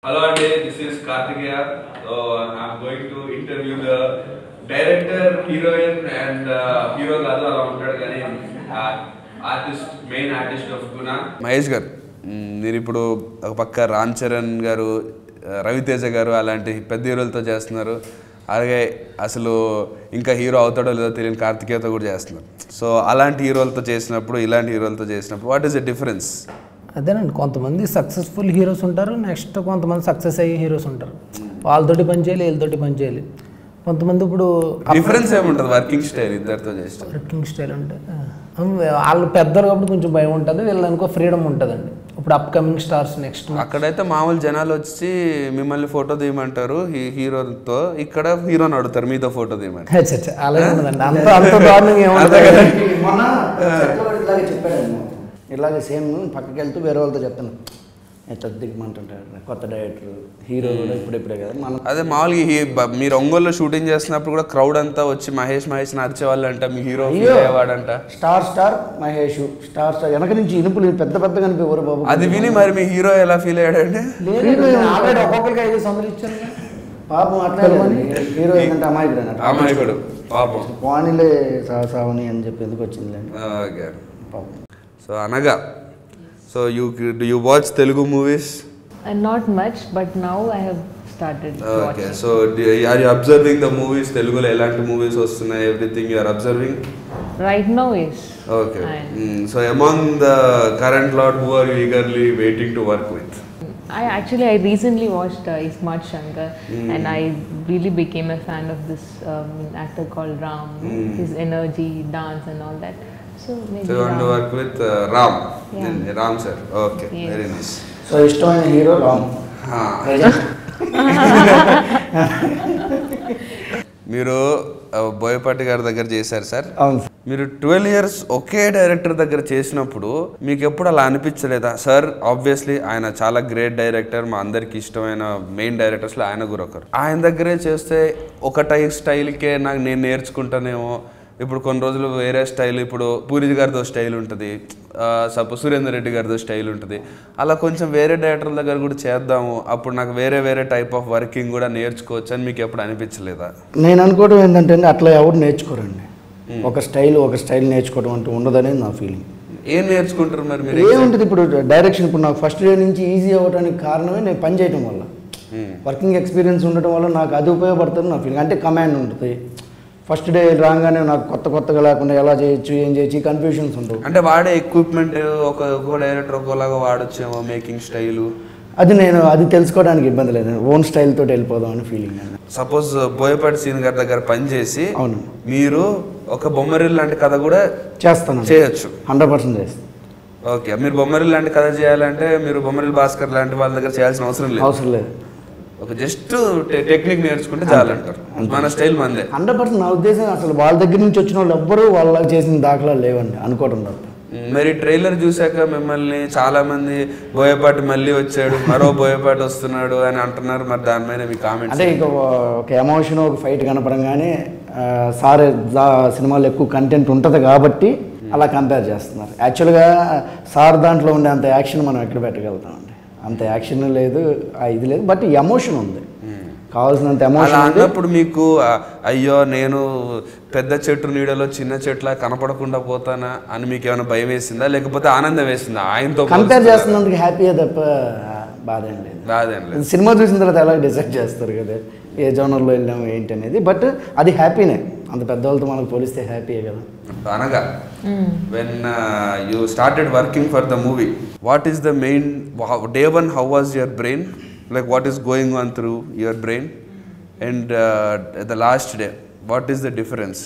Hello Andy, this is Kartikeya. So I'm going to interview the director, heroine and uh, hero కాదు అలా ఉంటాడు కానీ artist main artist of గుణ మహేష్ గారు మ్, మీరు ఇప్పుడు ఒక పక్క రామ్ చరణ్ గారు ఆ, రవితేజ గారు అలాంటి పెద్ద హీరోలతో చేస్తున్నారు అలాగే అసలు ఇంకా హీరో అవుతాడో లేదో తెలియని కార్తికేయతో కూడా చేస్తున్నారు సో అలాంటి హీరోలతో చేసినప్పుడు ఇలాంటి హీరోలతో చేసినప్పుడు వాట్ ఈస్ ద డిఫరెన్స్ అదేనండి కొంతమంది సక్సెస్ఫుల్ హీరోస్ ఉంటారు నెక్స్ట్ కొంతమంది సక్సెస్ అయ్యే హీరోస్ ఉంటారు వాళ్ళతోటి పని చేయాలి వీళ్ళతోటి పని చేయాలి కొంతమంది ఇప్పుడు డిఫరెన్స్ ఏముంటుంది వర్కింగ్ స్టైల్ ఇద్దరితో చేసిన వర్కింగ్ స్టైల్ అంటే ఆ, వాళ్ళు పెద్దలు కాబట్టి కొంచెం భయం ఉంటుంది వీళ్ళు అనుకో ఫ్రీడమ్ ఉంటుందండి ఇప్పుడు అప్కమింగ్ స్టార్స్ నెక్స్ట్ అక్కడైతే మామూలు జనాలు వచ్చి మిమ్మల్ని ఫోటో తీయమంటారు హీ- హీరోతో ఇక్కడ హీరోని అడుగుతారు మీతో ఫోటో తీయమంటారు అలాగే ఉండదండి అంత అంత దారుణంగా అంతే కదా? ఏముంటుంది మొన్న చక్రవర్తి ఇలాగే చెప్పాడు మాకు. ఇలాగే సేమ్ పక్కకి వెళ్తూ వేరే వాళ్ళతో చెప్తాను ఎట్లా దిగమంటుంటాడు కొత్త డైరెక్టర్ హీరో కూడా ఇప్పుడిప్పుడే కదా మనం అదే మామూలుగా ఈ బ- మీరు ఒంగోలులో షూటింగ్ చేస్తున్నప్పుడు కూడా క్రౌడ్ అంతా వచ్చి మహేష్ మహేష్ నడిచే వాళ్ళంట మీ హీరో అయ్యో. అయ్యేవాడంట star star Mahesh star star వెనక నుంచి ఇనుపులు పెద్ద పెద్ద కనిపించారు బాబు అది విని మరి మీ హీరో ఎలా ఫీల్ అయ్యాడండి ఆల్రెడీ ఒక్కొక్కరికి ఐదు వందలు ఇచ్చారు కదా. పాపం అట్లా హీరో ఏంటంటే అమాయకుడు అన్నట్టు అమాయకుడు పాపం వాణిలే సా- సావని అని చెప్పి ఎందుకు వచ్చింది ఓకే పాపం సో అనగా so you you watch Telugu movies And not much, but now I have started okay watching. So are you observing the movies తెలుగులో ఎలాంటి మూవీస్ వస్తున్నాయి everything you are observing Right now, yes. Okay And so among the current lot who are you eagerly waiting to work with I actually I recently watched uh, Ismat Shankar, and I really became a fan of this um, actor called Ram. His energy, dance, and all that. So maybe so you want to Ram. Work with Ram Yeah. Ram sir okay Yes. Very nice so ఇష్టమైన hero Ram మీరు ఆ, బోయపాటి గారి దగ్గర చేశారు sir అవును sir. మీరు twelve years ఒకే director దగ్గర చేసినప్పుడు మీకు ఎప్పుడు అలా అనిపించలేదా సార్ ఆబ్వియస్లీ ఆయన చాలా గ్రేట్ డైరెక్టర్ మా అందరికి ఇష్టమైన మెయిన్ డైరెక్టర్స్లో ఆయన కూడా ఒకరు ఆయన దగ్గరే చేస్తే ఒక టై స్టైల్కే నాకు నేను నేర్చుకుంటానేమో ఇప్పుడు కొన్ని రోజులు వేరే స్టైల్ ఇప్పుడు పూరి గారితో స్టైల్ ఉంటుంది సపోజ్ సురేందర్ రెడ్డి గారితో స్టైల్ ఉంటుంది అలా కొంచెం వేరే డైరెక్టర్ల దగ్గర కూడా చేద్దాము అప్పుడు నాకు వేరే వేరే టైప్ ఆఫ్ వర్కింగ్ కూడా నేర్చుకోవచ్చు అని మీకు ఎప్పుడు అనిపించలేదా నేను అనుకోవడం ఏంటంటే అండి, అట్లా ఎవరు నేర్చుకోరండి ఒక స్టైల్ ఒక స్టైల్ నేర్చుకోవడం అంటూ ఉండదనేది నా ఫీలింగ్ ఏం నేర్చుకుంటారు మరి మీరు ఏముంటుంది ఇప్పుడు డైరెక్షన్ ఇప్పుడు నాకు ఫస్ట్ డే నుంచి ఈజీ అవ్వడానికి కారణమే నేను పని చేయడం వల్ల వర్కింగ్ ఎక్స్పీరియన్స్ ఉండటం వల్ల నాకు అది ఉపయోగపడుతుంది నా ఫీలింగ్ అంటే కమాండ్ ఉంటుంది ఫస్ట్ డే రాగానే నాకు కొత్త కొత్తగా లేకుండా ఎలా చేయొచ్చు ఏం చేయొచ్చు కన్ఫ్యూషన్స్ ఉండవు అంటే వాడే ఎక్విప్మెంట్ ఒక ఒక డైరెక్టర్ ఒకలాగా వాడొచ్చేమో మేకింగ్ స్టైలు అది నేను అది తెలుసుకోవడానికి ఇబ్బంది లేదు ఓన్ స్టైల్ తోటి వెళ్ళిపోదాం అని ఫీలింగ్ అండి సపోజ్ బోయపాటి సీన్ గారి దగ్గర పని చేసి అవును. మీరు ఒక బొమ్మరిల్ లాంటి కథ కూడా చేస్తాను చేయొచ్చు హండ్రెడ్ పర్సెంట్ చేస్తాను ఓకే మీరు బొమ్మరిల్ లాంటి కథ చేయాలంటే మీరు బొమ్మరిల్ భాస్కర్ లాంటి వాళ్ళ దగ్గర చేయాల్సిన అవసరం లేదు అవసరం లేదు ఒక జస్ట్ టెక్నిక్ నేర్చుకుంటే చాలంటారు మన స్టైల్ మందే హండ్రెడ్ పర్సెంట్ నా ఉద్దేశం అసలు వాళ్ళ దగ్గర నుంచి వచ్చిన వాళ్ళు ఎవ్వరూ వాళ్ళ చేసిన దాఖలా లేవండి అనుకోవడం తప్ప మరి ట్రైలర్ చూశాక మిమ్మల్ని చాలా మంది బోయపాటి మళ్ళీ వచ్చాడు మరో బోయపాటి వస్తున్నాడు అని అంటున్నారు మరి దాని మీద మీ కామెంట్స్ అంటే ఇక ఒక ఎమోషన్ ఒక ఫైట్ కనపడంగానే ఆ, సార్ దా- సినిమాలో ఎక్కువ కంటెంట్ ఉంటుంది కాబట్టి అలా కంపేర్ చేస్తున్నారు యాక్చువల్గా సార్ దాంట్లో ఉండే అంత యాక్షన్ మనం ఎక్కడ పెట్టగలుగుతామండి అంత యాక్షన్ లేదు ఆ ఇది లేదు బట్ ఎమోషన్ ఉంది కావాల్సినంత అలా ఎమోషన్ ఉంది అన్నప్పుడు మీకు ఆ, అయ్యో నేను పెద్ద చెట్టు నీడలో చిన్న చెట్ల కనపడకుండా పోతానా అని మీకు ఏమైనా భయం వేసిందా లేకపోతే ఆనందం వేసిందా ఆయనతో కంపేర్ పోల్చుకుంటే? చేస్తున్నందుకు హ్యాపీయే తప్ప బాధ ఏం లేదు బాధేం లేదు ఇది సినిమా చూసిన తర్వాత ఎలా డిసైడ్ చేస్తారు కదా ఏ జోనర్లో వెళ్ళాము ఏంటి అనేది బట్ అది హ్యాపీనే అంత పెద్దవాళ్ళతో మనకు పోలిస్తే హ్యాపీయే కదా అనగా when you started working for the movie what is the main day one how was your brain like what is going on through your brain and the last day what is the difference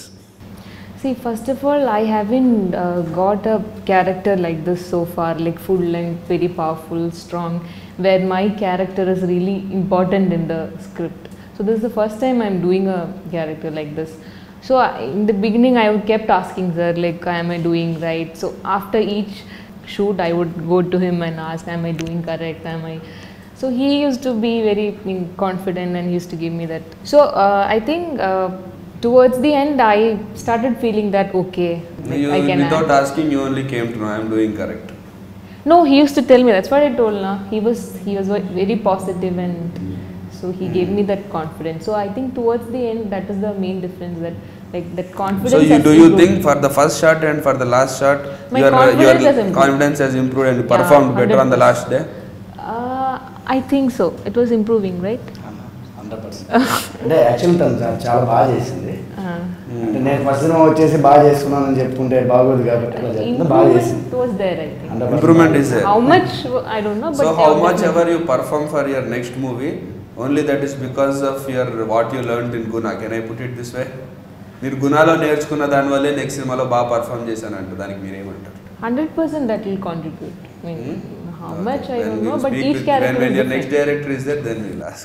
See, first of all, I haven't uh, got a character like this so far, like full length, very powerful, strong, where my character is really important in the script. So this is the first time I'm doing a character like this. So I, in the beginning, I would kept asking sir, like, am I doing right? So after each shoot, I would go to him and ask, am I doing correct? Am I? So he used to be very mm, confident and he used to give me that. So uh, I think. Uh, towards the end i started feeling that okay like you, i can without act. asking you only came to know i'm doing correct No, he used to tell me. That's what I told. Na. He was he was ve- very positive and so he gave me that confidence. So I think towards the end, that is the main difference. That like that confidence. So you has do you improved. think for the first shot and for the last shot, My your confidence your has improved. confidence has improved and you Yeah, performed better on the 100%. last day? Uh, I think so. It was improving, right? Hundred percent అంటే actual తను చా- చాలా బాగా చేసింది Uh, అంటే నేను first cinema వచ్చేసి బాగా చేసుకున్నానని చెప్పుకుంటే బాగోదు కాబట్టి అలా చెప్తున్నా బాగా చేసింది improvement was there, I think. 100% Improvement is there. How much I don't know, but So how yeah, much definitely. ever you perform for your next movie, only that is because of your what you learned in Guna. Can I put it this way? మీరు గుణాలో నేర్చుకున్న దానివల్లే next సినిమాలో బాగా perform చేశానంట దానికి మీరేమంటారు Hundred percent that will contribute. I mean, how much I Then don't we'll know, but speak each with- character when, when is your next different. director is there, then we'll ask.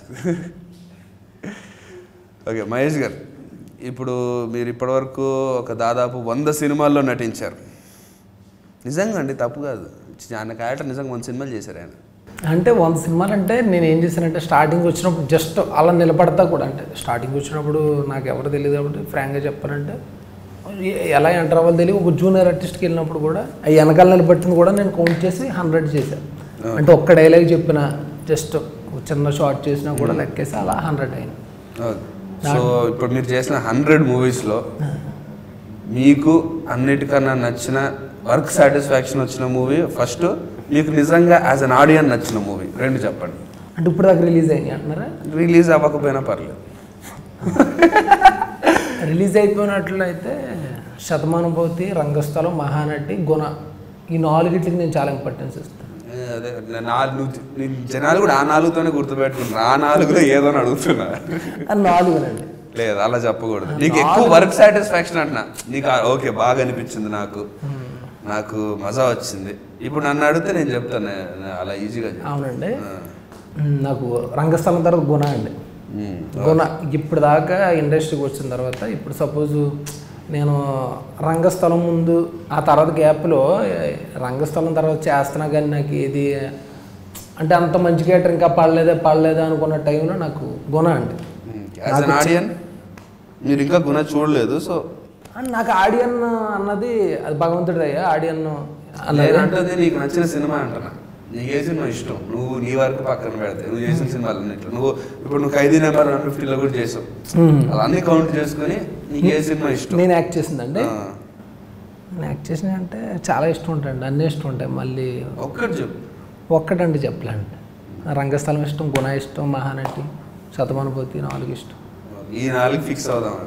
Okay Mahesh garu ఇప్పుడు మీరు ఇప్పటివరకు ఒక దాదాపు వంద సినిమాల్లో నటించారు నిజంగా అండి తప్పు కాదు ఆయన క్యారెక్టర్ నిజంగా వంద సినిమాలు చేశారు ఆయన అంటే వంద సినిమాలు అంటే నేను ఏం చేశానంటే స్టార్టింగ్ వచ్చినప్పుడు జస్ట్ అలా నిలబడతా కూడా అంటే స్టార్టింగ్ వచ్చినప్పుడు నాకు ఎవరు తెలియదు కాబట్టి ఫ్రాంక్గా చెప్పాలంటే ఎ- ఎలా ఎంటర్ అవ్వాలి తెలియదు ఒక జూనియర్ ఆర్టిస్ట్కి వెళ్ళినప్పుడు కూడా ఆ వెనకాల నిలబెట్టింది కూడా నేను కౌంట్ చేసి హండ్రెడ్ చేశాను అంటే ఒక్క డైలాగ్ చెప్పిన జస్ట్ చిన్న షార్ట్ చేసినా కూడా లెక్కేసి అలా హండ్రెడ్ అయింది సో ఇప్పుడు మీరు చేసిన హండ్రెడ్ మూవీస్లో మీకు అన్నిటికన్నా నచ్చిన వర్క్ సాటిస్ఫాక్షన్ వచ్చిన మూవీ ఫస్ట్ మీకు నిజంగా యాజ్ అన్ ఆడియన్ నచ్చిన మూవీ రెండు చెప్పండి అంటే ఇప్పుడు దాకా రిలీజ్ అయింది అంటున్నారా రిలీజ్ అవ్వకపోయినా పర్లేదు రిలీజ్ అయిపోయినట్లయితే శతమానుభూతి రంగస్థలం మహానటి గుణ ఈ నాలుగిట్లకి నేను చాలా ఇంపార్టెన్స్ ఇస్తాను ఏ, అదే నాలుగు నేను జనాలు కూడా ఆ నాలుగుతోనే గుర్తుపెట్టుకుంటారు ఆ నాలుగులో ఏదో అని అడుగుతున్నా అది నాలుగునండి లేదు అలా చెప్పకూడదు నీకు ఎక్కువ వర్క్ సాటిస్ఫాక్షన్ అంటున్నా నీకు ఆ- ఓకే బాగా అనిపించింది నాకు నాకు మజా వచ్చింది ఇప్పుడు నన్ను అడిగితే నేను చెప్తాను నే- నే- అలా ఈజీగా చెప్తాను. అవునండి ఆ. మ్, నాకు రంగస్థలం తర్వాత గుణ అండి మ్మ్. గుణ ఇప్పుడు దాకా ఇండస్ట్రీకి వచ్చిన తర్వాత ఇప్పుడు సపోజు నేను రంగస్థలం ముందు ఆ తర్వాత గ్యాప్లో రంగస్థలం తర్వాత చేస్తున్నా కానీ నాకు ఏది అంటే అంత మంచి క్యారెక్టర్ ఇంకా పడలేదా పడలేదా అనుకున్న టైంలో నాకు గుణ అండి యాజ్ అన్ ఆడియన్ మీరు ఇంకా గుణ చూడలేదు సో అండ్ నాకు ఆడియన్ అన్నది అది భగవంతుడి అయ్యా ఆడియన్ అన్నది లేదంటే నీకు నచ్చిన సినిమా అంటున్నా నీకు ఏ సినిమా ఇష్టం నువ్వు నీ వరకు పక్కన పెడితే నువ్వు చేసిన సినిమాలు అన్నిట్లో నువ్వు ఇప్పుడు నువ్వు ఖైదీ నెంబర్ వన్ ఫిఫ్టీలో కూడా చేసావు మ్మ్. అలా అన్ని కౌంట్ చేసుకొని నీకు ఏ సినిమా ఇష్టం నేను యాక్ట్ చేసిందండి ఆ. నేను యాక్ట్ చేసిన అంటే చాలా ఇష్టం ఉంటాయండి అన్నీ ఇష్టం ఉంటాయి మళ్ళీ ఒక్కటి చెప్పు ఒక్కటండి చెప్పలేండి రంగస్థలం ఇష్టం గుణ ఇష్టం మహానటి శతమానుభూతి నాలుగు ఇష్టం ఈ నాలుగు ఫిక్స్ అవుదాం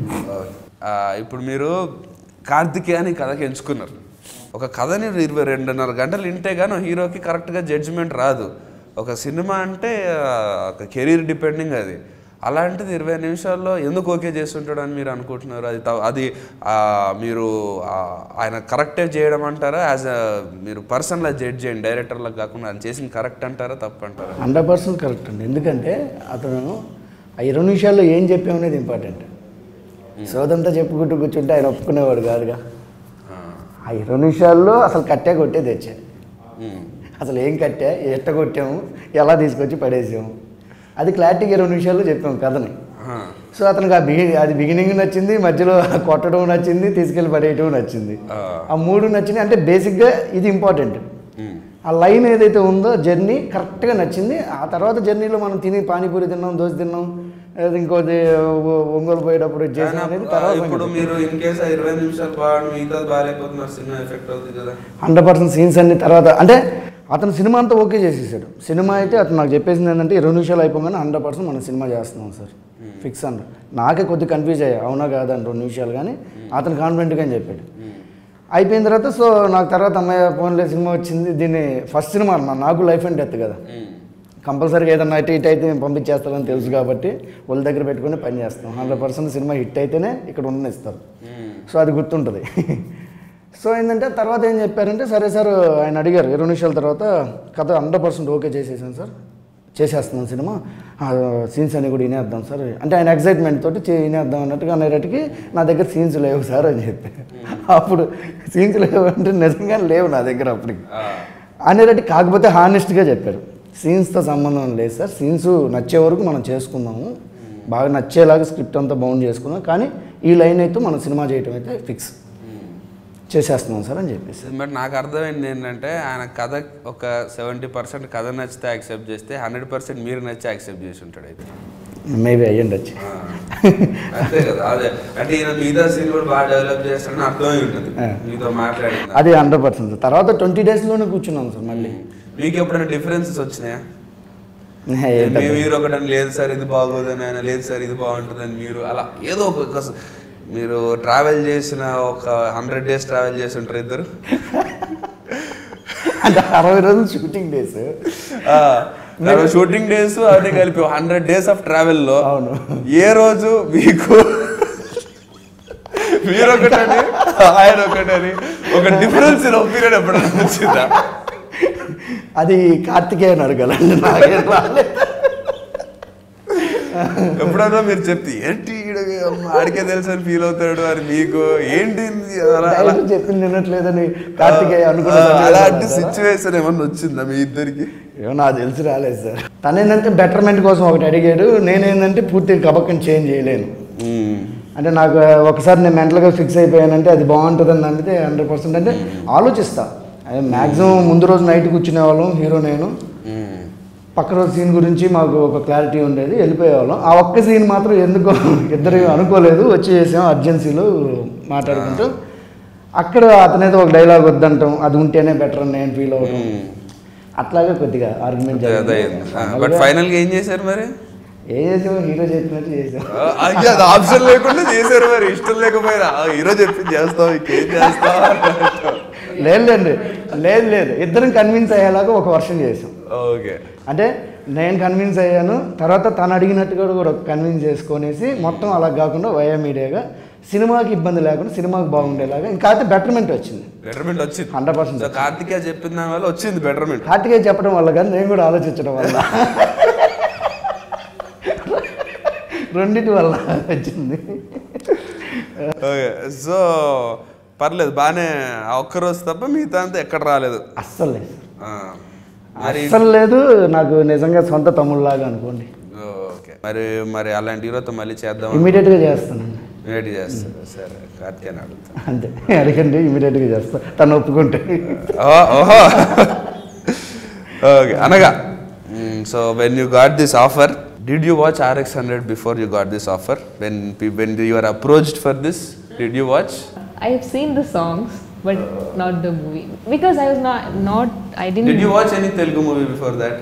ఇప్పుడు మీరు కార్తికేయని కథకి ఎంచుకున్నారు ఒక కథని ఇరవై రెండున్నర గంటలు వింటే కానీ హీరోకి కరెక్ట్గా జడ్జిమెంట్ రాదు ఒక సినిమా అంటే ఆ, ఒక కెరీర్ డిపెండింగ్ అది అలాంటిది ఇరవై నిమిషాల్లో ఎందుకు ఓకే చేస్తుంటాడు అని మీరు అనుకుంటున్నారు అది త- అది ఆ, మీరు ఆ, ఆయన కరెక్టే చేయడం అంటారా యాజ్ అ మీరు పర్సన్లా జడ్జ్ చేయండి డైరెక్టర్లకు కాకుండా ఆయన చేసింది కరెక్ట్ అంటారా తప్పు అంటారా హండ్రెడ్ పర్సెంట్ కరెక్ట్ అండి ఎందుకంటే అతను ఆ ఇరవై నిమిషాల్లో ఏం చెప్పామనేది ఇంపార్టెంట్ సోదంతా చెప్పుకుంటూ కూర్చుంటే ఆయన ఒప్పుకునేవాడు కాదుగా ఆ ఇరవై నిమిషాల్లో అసలు కట్టే కొట్టే తెచ్చా మ్మ్. అసలు ఏం కట్టే ఎట్ట కొట్టాము ఎలా తీసుకొచ్చి పడేసాము అది క్లారిటీగా ఇరవై నిమిషాల్లో చెప్పాము కథని ఆ. సో అతనికి ఆ బిగి అది బిగినింగ్ నచ్చింది మధ్యలో కొట్టడం నచ్చింది తీసుకెళ్ళి పడేయటం నచ్చింది ఆ. ఆ మూడు నచ్చింది అంటే బేసిక్గా ఇది ఇంపార్టెంట్ మ్మ్. ఆ లైన్ ఏదైతే ఉందో జర్నీ కరెక్ట్గా నచ్చింది ఆ తర్వాత జర్నీలో మనం తిని పానీపూరి తిన్నాం దోశ తిన్నాం లేదా ఇంకోటి ఒ- ఒంగోలు పోయేటప్పుడు ఇది చేసాం అనేది తర్వాత ఇప్పుడు మీరు ఇన్ కేస్ ఇరవై నిమిషాలు బాగా మిగతా బాగాలేకపోతున్నారు సినిమా ఎఫెక్ట్ అవుతుంది కదా హండ్రెడ్ పర్సెంట్ సీన్స్ అన్ని తర్వాత అంటే అతను సినిమా అంతా ఓకే చేసేసాడు సినిమా అయితే అతను నాకు చెప్పేసింది ఏంటంటే ఇరవై నిమిషాలు అయిపోగానే హండ్రెడ్ పర్సెంట్ మనం సినిమా చేస్తున్నాం సార్ ఫిక్స్ అన్న నాకే కొద్ది కన్ఫ్యూజ్ అయ్యా అవునా కాదా అని రెండు నిమిషాలు కానీ అతను కాన్ఫిడెంట్గా అని చెప్పాడు అయిపోయిన తర్వాత సో నాకు తర్వాత అమ్మాయి ఫోన్లో సినిమా వచ్చింది దీన్ని ఫస్ట్ సినిమా అన్న నాకు లైఫ్ అండ్ డెత్ కదా కంపల్సరీగా ఏదన్నా అటు ఇటు అయితే మేము పంపించేస్తామని తెలుసు కాబట్టి వాళ్ళ దగ్గర పెట్టుకుని పని చేస్తాం హండ్రెడ్ పర్సెంట్ సినిమా హిట్ అయితేనే ఇక్కడ ఉండనిస్తారు సో అది గుర్తుంటుంది సో ఏంటంటే తర్వాత ఏం చెప్పారంటే సరే సార్ ఆయన అడిగారు ఇరవై నిమిషాల తర్వాత కథ హండ్రెడ్ పర్సెంట్ ఓకే చేసేసాను సార్ చేసేస్తున్నాం సినిమా సీన్స్ అన్ని కూడా వినేద్దాం సార్ అంటే ఆయన ఎక్సైట్మెంట్ తోటి చే- వినేద్దాం అన్నట్టుగా అనేటట్టుకి నా దగ్గర సీన్స్ లేవు సార్ అని చెప్పి అప్పుడు సీన్స్ లేవు అంటే నిజంగా లేవు నా దగ్గర అప్పటికి అనేటట్టు కాకపోతే హానెస్ట్గా చెప్పారు సీన్స్తో సంబంధం లేదు సార్ సీన్స్ నచ్చే వరకు మనం చేసుకుందాము బాగా నచ్చేలాగా స్క్రిప్ట్ అంతా బౌండ్ చేసుకుందాం కానీ ఈ లైన్ అయితే మనం సినిమా చేయటం అయితే ఫిక్స్ చేసేస్తున్నాం సార్ అని చెప్పేసి బట్ నాకు అర్థమైంది ఏంటంటే ఆయన కథ ఒక సెవెంటీ పర్సెంట్ కథ నచ్చితే యాక్సెప్ట్ చేస్తే హండ్రెడ్ పర్సెంట్ మీరు నచ్చి యాక్సెప్ట్ చేసి ఉంటాడు అయితే మేబీ అయ్యుండొచ్చు ఆ. అంతే కదా అదే అంటే ఈయన మిగతా సీన్ కూడా బాగా డెవలప్ చేస్తాడని అర్థమై ఉంటుంది ఆ. మీతో మాట్లాడింది అది హండ్రెడ్ పర్సెంట్ తర్వాత ట్వంటీ డేస్లోనే కూర్చున్నాం సార్ మళ్ళీ మీకు ఎప్పుడైనా డిఫరెన్సెస్ వచ్చినాయా ఏ పెద్ద- మేము మీరు ఒకటని లేదు సార్ ఇది బాగోదని ఆయన లేదు సార్ ఇది బాగుంటుందని మీరు అలా ఏదో ఒక ఒక- మీరు ట్రావెల్ చేసిన ఒక హండ్రెడ్ డేస్ ట్రావెల్ చేసి ఉంటారు ఇద్దరు అంటే అరవై రోజులు షూటింగ్ డేస్ షూటింగ్ డేస్ అవన్నీ కలిపి హండ్రెడ్ డేస్ ఆఫ్ ట్రావెల్ లో అవును. ఏ రోజు మీకు మీరు ఒకటని ఆయన ఒకటని ఒక డిఫరెన్స్ ఇన్ ఒపీనియన్ ఎప్పుడైనా వచ్చిందా అది కార్తికేయన్ అడగాలండి నాకేం రాలేదు ఎప్పుడైనా మీరు చెప్తే ఏంటి ఈడ అమ్మ, ఆడికే తెలుసు అని ఫీల్ అవుతాడు అని మీకు ఏంటి ఇది? అలా అలా డైరెక్టర్ చెప్పింది వినట్లేదని కార్తికేయ ఆ, అనుకున్నా అలాంటి సిచ్యువేషన్ ఏమన్నా వచ్చిందా మీ ఇద్దరికి ఏమో నాకు తెలిసి రాలేదు సార్ తను ఏంటంటే బెటర్మెంట్ కోసం ఒకటి అడిగాడు నేనేంటంటే పూర్తిగా కబక్కని చేంజ్ చేయలేను అంటే నాకు ఒకసారి నేను మెంటల్గా ఫిక్స్ అయిపోయానంటే అది బాగుంటుందని నమ్మితే హండ్రెడ్ పర్సెంట్ అంటే ఆలోచిస్తా అదే మ్యాక్సిమం ముందు రోజు నైట్ కూర్చునే వాళ్ళం హీరో నేను పక్క రోజు సీన్ గురించి మాకు ఒక క్లారిటీ ఉండేది వెళ్ళిపోయేవాళ్ళం ఆ ఒక్క సీన్ మాత్రం ఎందుకో ఇద్దరు అనుకోలేదు వచ్చి చేసాం అర్జెన్సీలో మాట్లాడుకుంటూ అక్కడ అతనేదో ఒక డైలాగ్ వద్దంటాం అది ఉంటేనే బెటర్ అని నేను ఫీల్ అవ్వడం అట్లాగే కొద్దిగా ఆర్గ్యుమెంట్ బట్ ఫైనల్ గా ఏం చేశారు మరి ఏ చేసాం హీరో చెప్పినట్టు చేసాం ఆ, అయ్య, అది ఆప్షన్ లేకుండా చేశారు మరి ఇష్టం లేకపోయినా ఆ, హీరో చెప్పి చేస్తావు ఇంకేం చేస్తావు లేదు లేదు లేదు లేదు ఇద్దరం కన్విన్స్ అయ్యేలాగా ఒక వర్షం చేసాం ఓకే అంటే నేను కన్విన్స్ అయ్యాను తర్వాత తను అడిగినట్టుగా కూడా కన్విన్స్ చేసుకొనేసి మొత్తం అలా కాకుండా వయా మీడియాగా సినిమాకి ఇబ్బంది లేకుండా సినిమాకి బాగుండేలాగా ఇంకా అయితే బెటర్మెంట్ వచ్చింది బెటర్మెంట్ వచ్చింది హండ్రెడ్ పర్సెంట్ సో కార్తికేయ చెప్పిన దాని వల్ల వచ్చింది బెటర్మెంట్ కార్తికేయ చెప్పడం వల్ల కానీ నేను కూడా ఆలోచించడం వల్ల రెండింటి వల్ల వచ్చింది ఓకే సో పర్లేదు బాగానే ఆ ఒక్క రోజు తప్ప మిగతా అంతా ఎక్కడ రాలేదు అస్సలు లేదు ఆ, మరి అస్సలు లేదు నాకు నిజంగా సొంత తమ్ముళ్ళలాగా అనుకోండి ఓకే మరి మరి అలాంటి హీరోతో మళ్ళీ చేద్దాం ఇమీడియట్గా చేస్తానండి వెయిట్ చేస్తారు సరే కార్తికేయని అడుగుతా అంతే అడగండి ఇమీడియట్గా చేస్తా తను ఒప్పుకుంటే ఓ, ఓహో ఓకే అనగా so when you got this offer did you watch RX hundred before you got this offer when when you are approached for this did you watch I have seen the songs, but not the movie because I was not not I didn't. Did you watch any Telugu movie before that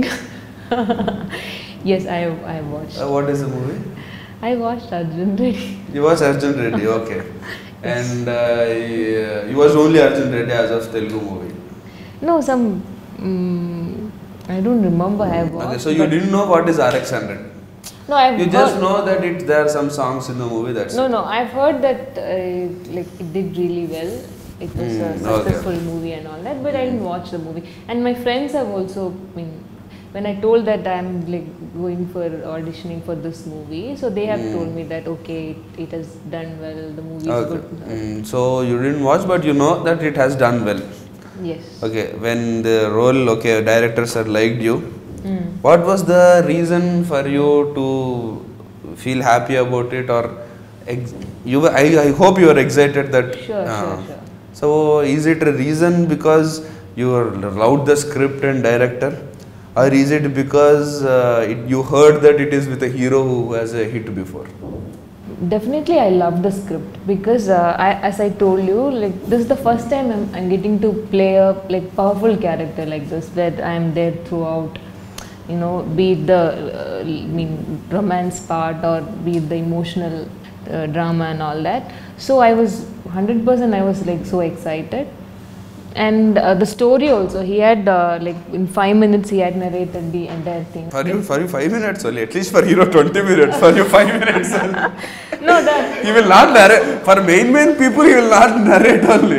yes, I I watched. What is the movie I watched Arjun Reddy. You watch Arjun Reddy okay and you watch only Arjun Reddy as of Telugu movie No, some. Um, I don't remember. I watched. Okay, so you but- didn't know what is RX 100. No, I've You heard, just know that it there are some songs in the movie. That's No, it. no, I've heard that uh, like it did really well. It was a Mm, okay. successful movie and all that, but I didn't watch the movie. And my friends have also, I mean, when I told that I'm like going for auditioning for this movie, so they have told me that okay, it, it has done well. The movie is Okay. good. Mm, so you didn't watch, but you know that it has done well. Yes. Okay, when the role, okay, directors have liked you. Mm. What was the reason for you to feel happy about it, or ex- you? were- I, I hope you are excited that. Sure, uh, sure, sure. So is it a reason because you loved the script and director, or is it because uh, it, you heard that it is with a hero who has a hit before? Definitely, I love the script because, uh, I, as I told you, like this is the first time I'm, I'm getting to play a like powerful character like this. That I'm there throughout, you know, be it the uh, I mean romance part or be it the emotional uh, drama and all that. So I was hundred percent. I was like so excited, and uh, the story also. He had uh, like in five minutes he had narrated the entire thing. For you, for you, five minutes only. At least for hero, twenty minutes. For you, five minutes. Only. No, that He will not narrate. For main main people, he will not narrate only.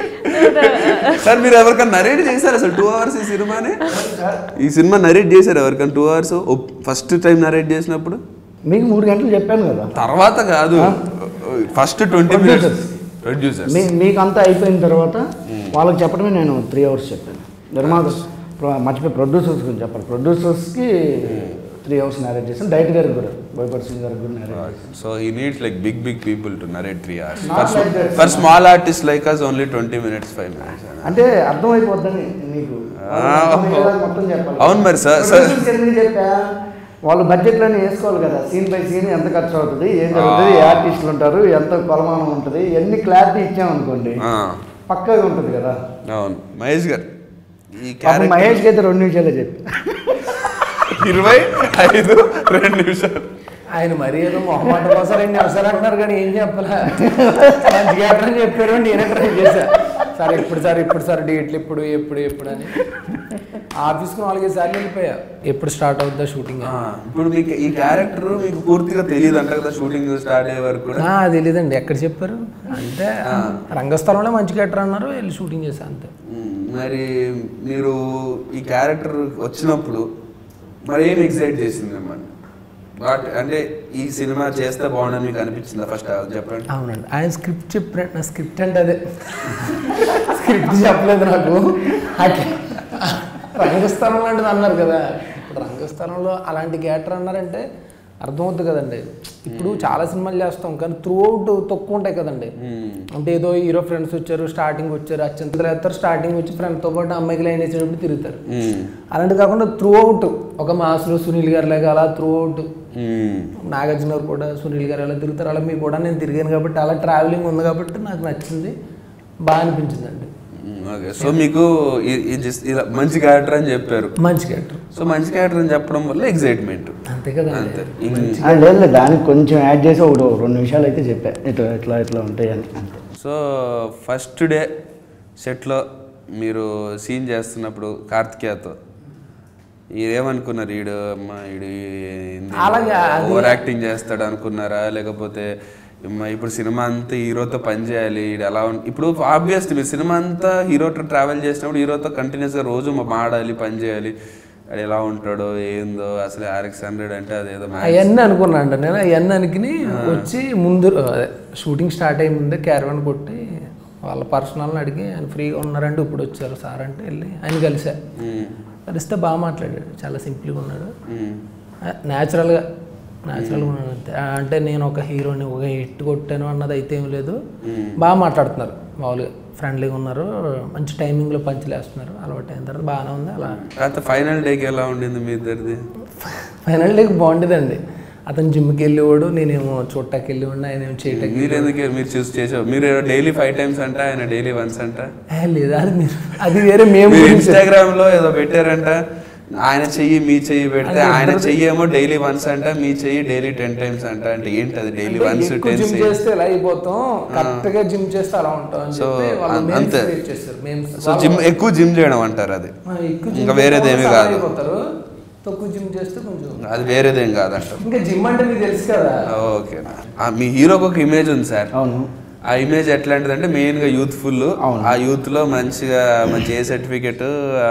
Sir మీరు ఎవరికైనా narrate చేశారు అసలు two hours ఈ సినిమాని ఈ cinema narrate చేశారు ఎవరికైనా two hours first time narrate చేసినప్పుడు మీకు మూడు గంటలు చెప్పాను కదా తర్వాత కాదు ఫస్ట్ ట్వంటీ మినిట్స్ ప్రొడ్యూసర్స్ మీ మీకు అంతా అయిపోయిన తర్వాత వాళ్ళకి చెప్పడమే నేను త్రీ అవర్స్ చెప్పాను నిర్మాత ప్ర- మర్చిపోయి ప్రొడ్యూసర్స్ గురించి చెప్పాలి ప్రొడ్యూసర్స్కి త్రీ అవర్స్ నేరేట్ చేసాను డైరెక్ట్ గారికి కూడా బోయపడి సింగ్ గారికి కూడా నేరేట్ చేశాను so he needs like big big people to narrate three hours Not like that. For small artist like us only twenty minutes five minutes అంటే అర్థమైపోద్దని నీకు ఆ, అర్థమయ్యేలా మొత్తం చెప్పాలి అవును మరి సార్, సార్. Producers ఎందుకు చెప్పా వాళ్ళు బడ్జెట్లోనే వేసుకోవాలి కదా సీన్ బై సీన్ ఎంత ఖర్చు అవుతుంది ఏం జరుగుతుంది ఏ ఆర్టిస్టులు ఉంటారు ఎంత కొలమానం ఉంటుంది ఎన్ని క్లారిటీ ఇచ్చామనుకోండి పక్కాగా ఉంటుంది కదా అవును మహేష్ గారు ఈ పాపం క్యారెక్టర్ మహేష్కి అయితే రెండు నిమిషాలే చెప్పి ఇరవై ఐదు రెండు నిమిషాలు ఆయన మరీ ఏదో మొహమాట కోసం రెండు నిమిషాలు అంటున్నారు కానీ ఏం చెప్పలే మంచిగా ఎక్కడ చెప్పారు నేనే ట్రై చేశా సార్ ఎప్పుడు సార్ ఇప్పుడు సార్ డేట్లు ఎప్పుడు ఎప్పుడు ఎప్పుడు అని ఆఫీస్కి నాలుగైదు సార్లు వెళ్ళిపోయా ఎప్పుడు స్టార్ట్ అవుతుందా షూటింగ్ ఆ, ఇప్పుడు మీకు ఈ క్యారెక్టర్ మీకు పూర్తిగా తెలియదు అంట కదా షూటింగ్ స్టార్ట్ అయ్యే వరకు కూడా తెలియదండి ఎక్కడ చెప్పారు అంటే రంగస్థలంలో మంచి క్యారెక్టర్ అన్నారు వెళ్ళి షూటింగ్ చేశా అంతే మ్మ్. మరి మీరు ఈ క్యారెక్టర్ వచ్చినప్పుడు మరి ఏం ఎక్సైట్ చేసింది మిమ్మల్ని వాట్ అంటే ఈ సినిమా చేస్తే బాగుందని మీకు అనిపించిందా ఫస్ట్ చెప్పండి అవునండి ఆయన స్క్రిప్ట్ చెప్పినట్టు నా స్క్రిప్ట్ అంటే అదే స్క్రిప్ట్ చెప్పలేదు నాకు అట్లా రంగస్థలం లాంటిది అన్నారు కదా ఇప్పుడు రంగస్థలంలో అలాంటి క్యారెక్టర్ అన్నారంటే అర్థమవుతుంది కదండి ఇప్పుడు చాలా సినిమాలు చేస్తాం కానీ త్రూ అవుట్ తక్కువ ఉంటాయి కదండి అంటే ఏదో హీరో ఫ్రెండ్స్ వచ్చారు స్టార్టింగ్ వచ్చారు అత్యంతలు వేస్తారు స్టార్టింగ్ వచ్చి ఫ్రెండ్తో పాటు అమ్మాయికి లైన్ వేసేటప్పుడు తిరుగుతారు మ్మ్. అలాంటి కాకుండా త్రూ అవుట్ ఒక మాస్లో సునీల్ గారి లాగా అలా త్రూ అవుట్ మ్మ్. నాగార్జున గారు కూడా సునీల్ గారు ఎలా తిరుగుతారు అలా మీకు కూడా నేను తిరిగాను కాబట్టి అలా ట్రావెలింగ్ ఉంది కాబట్టి నాకు నచ్చింది బాగా అనిపించిందండి మ్మ్. ఓకే సో మీకు ఈ- ఈ just ఇలా మంచి క్యారెక్టర్ అని చెప్పారు మంచి క్యారెక్టర్ సో మంచి క్యారెక్టర్ అని చెప్పడం వల్ల ఎగ్జైట్మెంట్ అంతే కదా అంతే ఆ, లేదు లేదు, దానికి కొంచెం యాడ్ చేసి ఒకటి రెండు నిమిషాలు అయితే చెప్పా ఇట్లా ఇట్లా ఇట్లా ఉంటాయి అని అంతే సో ఫస్ట్ డే సెట్లో మీరు సీన్ చేస్తున్నప్పుడు కార్తికేయతో ఏమనుకున్నారు ఈడు అమ్మ ఈడు అలాగే అది- ఓవర్ యాక్టింగ్ చేస్తాడు అనుకున్నారా లేకపోతే అమ్మ ఇప్పుడు సినిమా అంతా హీరోతో పని చేయాలి ఈడు ఎలా ఉం- ఇప్పుడు ఆబ్వియస్లీ మీరు సినిమా అంతా హీరోతో ట్రావెల్ చేసినప్పుడు హీరోతో కంటిన్యూస్గా రోజు మాడాలి పని చేయాలి అది ఎలా ఉంటాడో ఏందో అసలు ఆర్ఎక్స్ హండ్రెడ్ అంటే అదేదో మ్యాచ్ అవన్నీ అనుకున్నాను అండి నేను అవన్నీ అనుకుని వచ్చి ముందు అదే షూటింగ్ స్టార్ట్ అయ్యే ముందే క్యారవన్ కొట్టి వాళ్ళ పర్సనల్ని అడిగి ఆయన ఫ్రీగా ఉన్నారంటే ఇప్పుడు వచ్చారు సార్ అంటే వెళ్ళి ఆయన కలిసా కలిస్తే బాగా మాట్లాడాడు చాలా సింపుల్గా ఉన్నాడు న్యాచురల్గా న్యాచురల్గా ఉన్నాడు అంతే ఆ, అంటే నేను ఒక హీరోని ఒక హిట్ కొట్టాను అన్నది అయితే ఏం లేదు బాగా మాట్లాడుతున్నారు మామూలుగా ఫ్రెండ్లీగా ఉన్నారు మంచి టైమింగ్లో పంచలేస్తున్నారు అలవాటు అయిన తర్వాత బాగానే ఉంది అలా తర్వాత ఫైనల్ డేకి ఎలా ఉండింది మీ ఇద్దరిది ఫైనల్ డేకి బాగుండేదండి అతను జిమ్కి వెళ్ళేవాడు నేనేమో చూడటానికి వెళ్ళేవాడిని ఆయన ఏమో చేయటానికి మీరు ఎందుకు మీరు చూస్ చేసావు మీరు డైలీ ఫైవ్ టైమ్స్ అంట ఆయన డైలీ వన్స్ అంట ఏ, లేదు అది మీరు అది వేరే మేము మీరు గురించి ఇన్స్టాగ్రామ్ లో ఏదో పెట్టారంట ఆయన చెయ్యి మీ చెయ్యి పెడితే ఆయన చెయ్యి ఏమో డైలీ వన్స్ అంట మీ చెయ్యి డైలీ టెన్ టైమ్స్ అంట అంటే ఏంటి అది డైలీ వన్స్ ఎక్కువ టెన్ జిమ్ చేస్తే ఇలా అయిపోతాం కరెక్ట్ గా జిమ్ చేస్తే అలా ఉంటాం అని So, చెప్పి వాళ్ళు అం- memes అంతే. create చేస్తారు memes. సో జిమ్ ఎక్కువ జిమ్ చేయడం అంటారు అది ఆ, ఎక్కువ ఇంకా gym వేరేది చేస్తే ఏమీ అలా కాదు. అయిపోతారు తక్కువ జిమ్ చేస్తే కొంచెం అది వేరేదేం కాదంటారు ఇంకా జిమ్ అంటే మీకు తెలుసు కదా ఓకే మీ హీరోకి ఒక ఇమేజ్ ఉంది సార్ అవును ఆ ఇమేజ్ ఎట్లాంటిది అంటే మెయిన్ గా యూత్ఫుల్ అవును. ఆ యూత్ లో మంచిగా మంచి ఏ సర్టిఫికెట్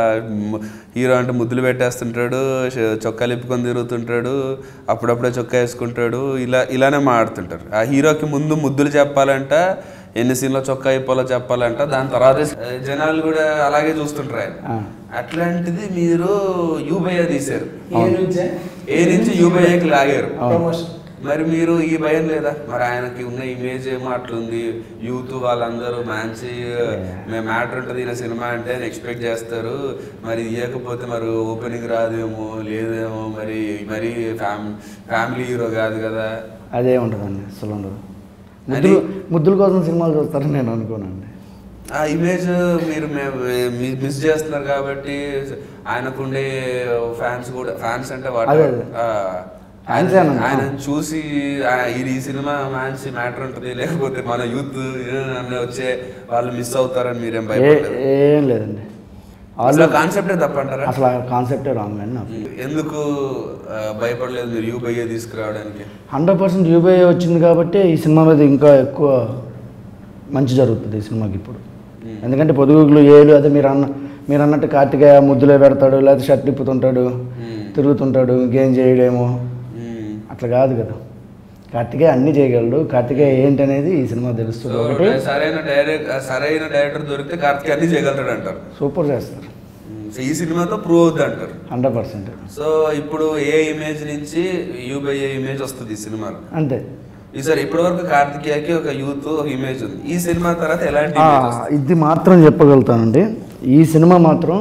హీరో అంటే ముద్దులు పెట్టేస్తుంటాడు ష- చొక్కాలు ఇప్పుకొని తిరుగుతుంటాడు అప్పుడప్పుడే చొక్కా వేసుకుంటాడు ఇలా ఇలానే మాడుతుంటారు ఆ హీరోకి ముందు ముద్దులు చెప్పాలంట ఎన్ని సీన్లో చొక్కా అయిపోలో చెప్పాలంట దాని తర్వాత జనాలు కూడా అలాగే చూస్తుంటారు ఆయన ఆ. అట్లాంటిది మీరు యూబయ్య తీశారు ఏ నుంచే ఏ నుంచి యూబయ్యకి లాగారు ప్రమోషన్ మరి మీరు ఈ భయం లేదా మరి ఆయనకి ఉన్న ఇమేజ్ ఏమో అట్లుంది యూత్ వాళ్ళందరూ మంచి మేము మ్యాటర్ ఉంటుంది ఈయన సినిమా అంటే ఎక్స్పెక్ట్ చేస్తారు మరి ఇవ్వకపోతే మరి ఓపెనింగ్ రాదేమో లేదేమో మరి మరి ఫ్యామిలీ ఫ్యామిలీ హీరో కాదు కదా అదే ఉంటుందండి అసలు ఉండదు ముద్దులు ముద్దుల కోసం సినిమాలు చూస్తారని నేను అనుకోనండి ఆ ఇమేజ్ మీరు మిస్ చేస్తున్నారు కాబట్టి ఆయనకుండే ఫ్యాన్స్ కూడా ఫ్యాన్స్ అంటే వాటి అదే, అదే. ఆ, Fans ఆయన ఏనన్నా? ఆయన చూసి ఆ, ఇది ఈ సినిమా మంచి మ్యాటర్ ఉంటుంది లేకపోతే మన యూత్ వచ్చే వాళ్ళు మిస్ అవుతారని మీరేం ఏ భయపడలేదు ఏం లేదండి అసలు వాళ్ళు కాన్సెప్టే తప్పంటారా అసలు ఆ కాన్సెప్టే రాంగ్ అండి నాకు ఎందుకు ఆ, భయపడలేదు మీరు యూ బయ్యే తీసుకురావడానికి హండ్రెడ్ పర్సెంట్ యూబై వచ్చింది కాబట్టి ఈ సినిమా మీద ఇంకా ఎక్కువ మంచి జరుగుతుంది ఈ సినిమాకి ఇప్పుడు ఎందుకంటే పొదుగులు ఏలు అదే మీరు అన్న మీరు అన్నట్టు కార్తికేయ ముద్దులే పెడతాడు లేకపోతే షర్ట్ తిప్పుతుంటాడు తిరుగుతుంటాడు గేమ్ చేయడేమో మ్మ్. అట్లా కాదు కదా కార్తికేయ అన్నీ చేయగలడు కార్తికేయ ఏంటనేది ఈ సినిమా తెలుస్తుంది సో ఒకటి సరైన డైరెక్ట్ సరైన డైరెక్టర్ దొరికితే కార్తీక్ అన్ని చేయగలుగుతాడు అంటారు సూపర్ చేస్తారు సో ఈ సినిమాతో ప్రూవ్ అవుద్ది అంటారు హండ్రెడ్ పర్సెంట్ సో ఇప్పుడు ఏ ఇమేజ్ నుంచి యూబై ఏ ఇమేజ్ వస్తుంది ఈ సినిమాలో అంతే ఈసారి ఇప్పటి వరకు కార్తికేయకి ఒక యూత్ ఒక ఇమేజ్ ఉంది ఈ సినిమా తర్వాత ఎలాంటి ఆ, image వస్తుంది? ఇది మాత్రం చెప్పగలుగుతానండి ఈ సినిమా మాత్రం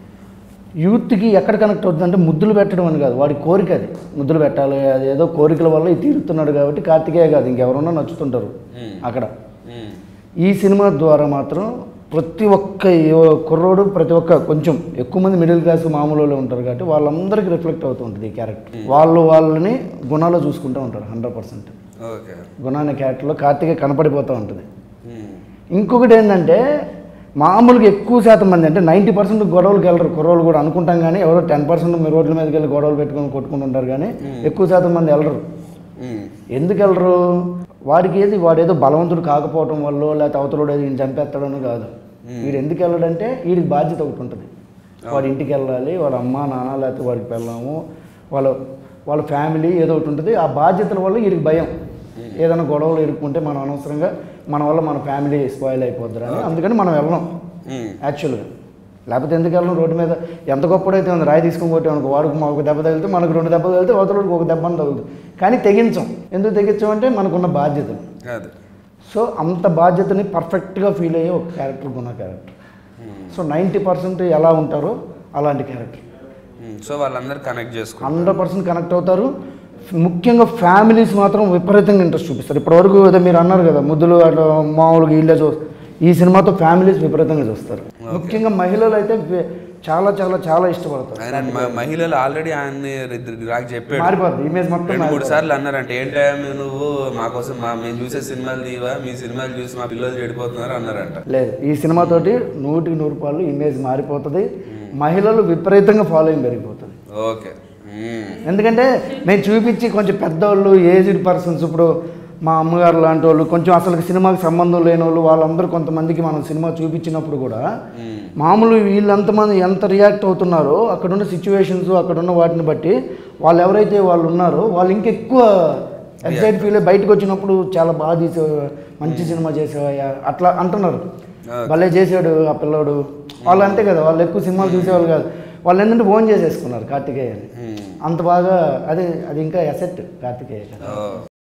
యూత్కి ఎక్కడ కనెక్ట్ అవుతుందంటే ముద్దులు పెట్టడం అని కాదు వాడి కోరిక అది ముద్దులు పెట్టాలి అది ఏదో కోరికల వల్ల ఇది తీరుతున్నాడు కాబట్టి కార్తికేయ కాదు ఇంకెవరన్నా నచ్చుతుంటారు మ్మ్. అక్కడ మ్మ్. ఈ సినిమా ద్వారా మాత్రం ప్రతి ఒక్క యువ- కుర్రోడు ప్రతి ఒక్క కొంచెం ఎక్కువ మంది మిడిల్ క్లాస్ మామూలు వాళ్ళు ఉంటారు కాబట్టి వాళ్ళందరికీ రిఫ్లెక్ట్ అవుతూ ఉంటుంది ఈ క్యారెక్టర్ వాళ్ళు వాళ్ళని గుణాలు చూసుకుంటూ ఉంటారు హండ్రెడ్ పర్సెంట్ ఓకే గుణ అనే క్యారెక్టర్లో కార్తికేయ కనపడిపోతూ ఉంటుంది మ్మ్. ఇంకొకటి ఏంటంటే మామూలుగా ఎక్కువ శాతం మంది అంటే నైంటీ పర్సెంట్ గొడవలకు వెళ్ళరు కుర్రోళ్ళు కూడా అనుకుంటాం కానీ ఎవరో టెన్ పర్సెంట్ మీ రోడ్ల మీదకి వెళ్ళి గొడవలు పెట్టుకొని కొట్టుకుంటుంటారు కానీ ఎక్కువ శాతం మంది వెళ్ళరు మ్మ్. ఎందుకు వెళ్ళరు వాడికి ఏది వాడేదో బలవంతుడు కాకపోవటం వల్ల లేకపోతే అవతలుడు ఏదో ఈయన చంపేస్తాడని కాదు వీడు ఎందుకు వెళ్ళడంటే వీడికి బాధ్యత ఒకటి ఉంటుంది వాడి ఇంటికి వెళ్ళాలి వాళ్ళ అమ్మ నాన్న లేకపోతే వాడికి పెళ్ళాము వాళ్ళ వాళ్ళ ఫ్యామిలీ ఏదో ఒకటి ఉంటుంది ఆ బాధ్యతల వల్ల వీడికి భయం ఏదైనా గొడవలు ఇరుక్కుంటే మనం అనవసరంగా మన వల్ల మన ఫ్యామిలీ స్పాయిల్ అయిపోద్దిరా అని అందుకని మనం వెళ్ళం మ్మ్. యాక్చువల్గా లేకపోతే ఎందుకు వెళ్ళడం రోడ్డు మీద ఎంత గొప్పడైతే ఉంది రాయి తీసుకొని కొట్టామనుకో వాడికి మాకు ఒక దెబ్బ తగిలితే మనకు రెండు దెబ్బలు తగిలితే అవతలకి ఒక దెబ్బ తగులుతుంది కానీ తెగించం ఎందుకు తెగించమంటే మనకున్న బాధ్యతలు అది సో అంత బాధ్యతని పర్ఫెక్ట్గా ఫీల్ అయ్యే ఒక క్యారెక్టర్ ఉన్న క్యారెక్టర్ సో నైంటీ పర్సెంట్ ఎలా ఉంటారో అలాంటి క్యారెక్టర్ మ్మ్. సో వాళ్ళందరూ కనెక్ట్ చేసుకుంటారు హండ్రెడ్ పర్సెంట్ కనెక్ట్ అవుతారు ముఖ్యంగా ఫ్యామిలీస్ మాత్రం విపరీతంగా ఇంట్రెస్ట్ చూపిస్తారు ఇప్పటివరకు ఏదో మీరు అన్నారు కదా ముద్దులు అట్లా మామూలుగా ఇల్లే చూ ఈ సినిమాతో ఫ్యామిలీస్ విపరీతంగా చూస్తారు ముఖ్యంగా మహిళలు అయితే వి- చాలా చాలా చాలా ఇష్టపడతారు ఆయన మ- మహిళలు ఆల్రెడీ ఆయన్ని నాకు చెప్పాడు మారిపోద్ది ఇమేజ్ మొత్తం రెండు మూడు మారిపోద్ది. సార్లు అన్నారంటే ఏంటయ్యా నువ్వు మా కోసం మా మేము చూసే సినిమాలు తీవా మీ సినిమాలు చూసి మా పిల్లలు చెడిపోతున్నారు అన్నారంట లేదు ఈ సినిమాతోటి నూటికి నూరు రూపాయలు ఇమేజ్ మారిపోతుంది మహిళలు విపరీతంగా ఫాలోయింగ్ పెరిగిపోతుంది ఓకే మ్మ్. ఎందుకంటే మేము చూపించి కొంచెం పెద్దవాళ్ళు ఏజ్డ్ పర్సన్స్ ఇప్పుడు మా అమ్మగారు లాంటి వాళ్ళు కొంచెం అసలు సినిమాకి సంబంధం లేని వాళ్ళు వాళ్ళందరూ కొంతమందికి మనం సినిమా చూపించినప్పుడు కూడా మామూలు వీళ్ళంతమంది ఎంత రియాక్ట్ అవుతున్నారో అక్కడున్న సిచ్యువేషన్స్ అక్కడున్న వాటిని బట్టి వాళ్ళు ఎవరైతే వాళ్ళు ఉన్నారో వాళ్ళు ఇంకెక్కువ ఎక్సైట్ ఫీల్ అయ్యి బయటకు వచ్చినప్పుడు చాలా బాగా తీసేవా మంచి సినిమా చేసేవా అట్లా అంటున్నారు భలే చేసాడు ఆ పిల్లోడు వాళ్ళు అంతే కదా వాళ్ళు ఎక్కువ సినిమాలు చూసేవాళ్ళు కాదు వాళ్ళు ఏంటంటే ఓన్ చేసేసుకున్నారు కార్తికేయ అని అంత బాగా అది అది ఇంకా ఎసెట్ కార్తికేయ ఓ.